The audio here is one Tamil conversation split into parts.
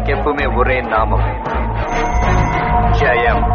எனக்கு எப்பவுமே ஒரே நாமம் ஜெயம்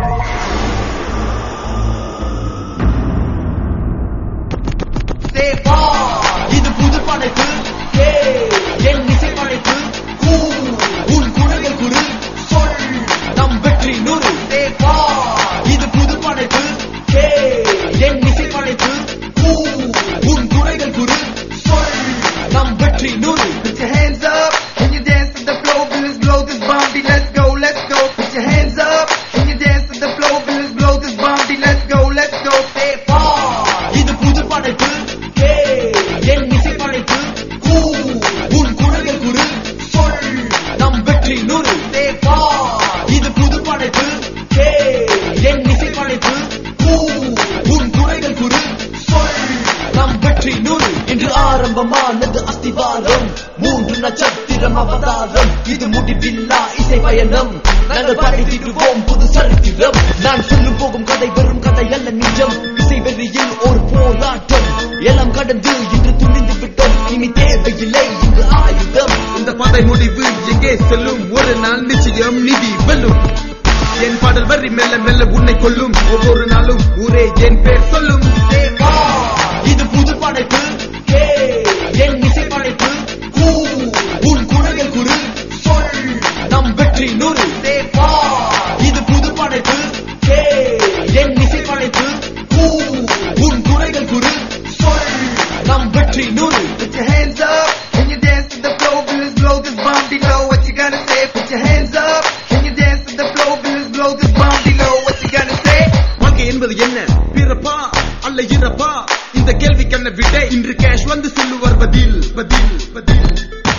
தேவா இது புது படைப்பு ஏய், என் இசை படைப்பு கூ, உன் குணங்கள் குரு சொல் நம் வெற்றி நூறு தேவா இது புது படைப்பு ஏய், என் இசை படைப்பு கூ, உன் குணங்கள் குரு சொல் நம் வெற்றி நூறு Put your hands up and you dance to the flow, Billis blow this bombie, let's go, let's go. Put your hands up and you dance to the flow, Billis blow this bombie, let's go, let's go. தேவா இது புது படைப்பு ஏய், என் இசை படைப்பு கூ, உன் குணங்கள் குரு சொல் நம் வெற்றி நூறு தேவா இது புது படைப்பு ஏய், என் இசை படைப்பு கூ, உன் குறைகள் குரு சொல் நம் வெற்றி நூறு இன்று ஆரம்பமானது அஸ்திவாரம் மூன்று நட்சத்திரம் அவதாரம் இது முடிவில்லா இசை பயணம் நாங்கள் படைத்திடுவோம் புது சரித்திரம் நான் சொல்லும் போகும் கதை வெறும் கதை அல்ல நிஜம் இசை வெறியில் ஒரு போராட்டம் எல்லாம் கடந்து இன்று துணிந்து விட்டோம் இனி தேவையில்லை இங்கு ஆயுதம் இந்த பாதை முடிவு எங்கே செல்லும் ஒரு நாள் நிச்சயம் நிதி வெல்லும் என் பாடல் வரி மெல்ல மெல்ல உன்னை கொல்லும் ஒவ்வொரு நாளும் ஊரே என் பேர் சொல்லும் தேவா இது புது படைப்பு ஏய், என் இசை படைப்பு கூ, உன் குணங்கள் குரு சொல் நம் வெற்றி நூறு தேவா இது புது படைப்பு ஏய், என் இசை படைப்பு கூ, உன் குறைகள் குரு சொல் நம் வெற்றி நூறு Put your hands up and you dance to the flow, Billis blow this bombie low, what you gonna say? Put your hands up and you dance to the flow, Billis blow this bombie low, what you gonna say? வாழ்க்கை என்பது என்ன பிறப்பா அல்ல இறப்பா இந்த கேள்விக்கான விடை இன்று கேஷ் வந்து சொல்லுவார் பதில் பதில் பதில்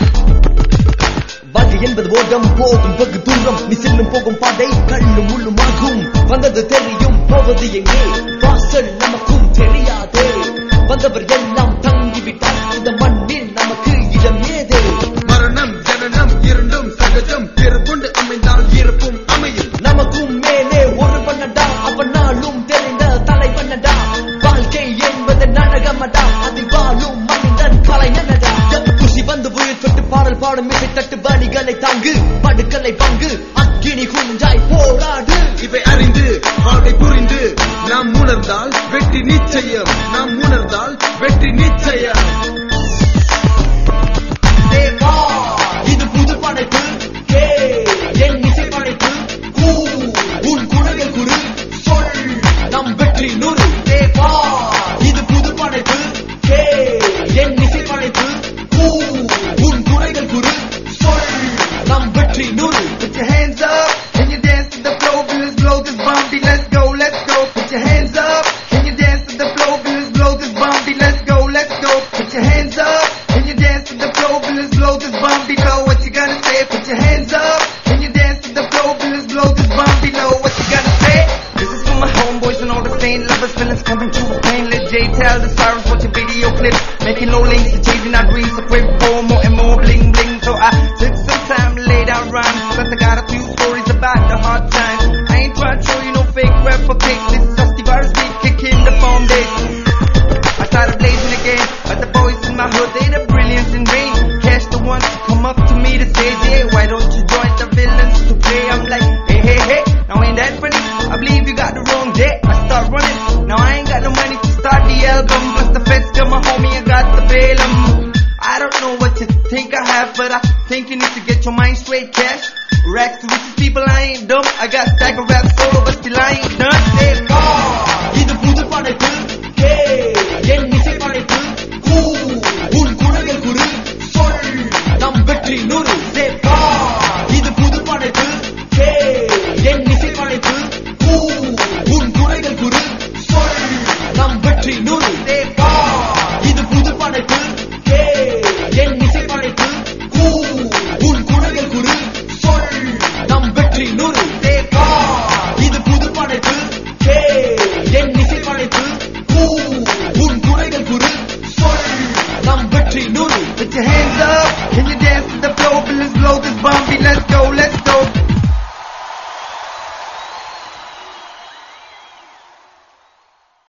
வாழ்க்கை என்பது ஓட்டம் போகும் வெகு தூரம் நீ செல்லும் போகும் பாதை கண்ணும் முள்ளுமாகும் வந்தது தெரியும் போவது எங்கே வாசல் நமக்கும் தெரியாதே வந்தவர் எல்லாம் தங்கிவிட்டார் இந்த மண்ணில் நமக்கு இடம் ஏதே மரணம் ஜனனம் இரண்டும் சகஜம் பிறப்புண்டு அமைந்தால் இறப்பும் அமையும் நமக்கும் மேலே ஒரு பண்ணடா அவன் நாளும் தெரிந்த தலை பண்ணடா வாழ்க்கை என்பது நாடகமடா அதில் வாழும் மனிதன் கலை நனடா குசி வந்து உயிர் தொட்டு பாடல் பாடும் இசை தட்டு வழிகளை தாங்கு படுக்கலை பங்கு அக்கினி குஞ்சாய் போராடு இவை அறிந்து வாழ்க்கை புரிந்து நாம் உணர்ந்தால் வெற்றி நிச்சயம் நாம் உணர்ந்தால் வெற்றி நிச்சயம் தேவா இது புது படைப்பு ஏய், என் இசை படைப்பு கூ, உன் குணங்கள் குரு சொல் நம் வெற்றி நூறு தேவா இது புது படைப்பு ஏய், என் இசை படைப்பு கூ, உன் குறைகள் குரு சொல் நம் வெற்றி நூறு Put your hands up and you dance to the flow, Billis blow this bombie, let's go, let's go. Put your hands up and you dance to the flow, Billis blow this bombie, let's go, let's go. Put your hands up and you dance to the flow, Billis blow this bombie low, what you gonna say? Put your hands up and you dance to the flow, Billis blow this bombie low, what you gonna say? This is for my homeboys and all the same lovers, villains coming to pain. Let Jay tell the sirens watching video clips, making no links to chasing our dreams, so pray for more and more bling bling. So I took some time to lay down rhymes, plus I got a few stories about the hard times. I ain't trying to show you no fake rap for pics, this is just the virus beat kicking the foundation. I started blazing again, but the boys in my hood, they the brilliance in vain. Catch the ones to come up to me to say, yeah, why don't you join the villains to play? I'm like, hey, hey, hey, now ain't that funny? I believe you got the wrong day. I start running, now I ain't got no money to start the album. Plus the feds got my homie, I got the Balaam. I don't know what you think I have, but I think you need to get your mind straight, cash. Racks to riches people, I ain't dumb. I got stack of rap solo, but still I ain't done. தேவா இது புது படைப்பு ஏய், என் இசை படைப்பு கூ, உன் குணங்கள் குரு சொல் நம் வெற்றி நூறு தேவா இது புது படைப்பு ஏய், என் இசை படைப்பு கூ, உன் குறைகள் குரு சொல் நம் வெற்றி நூறு தேவா இது புது படைப்பு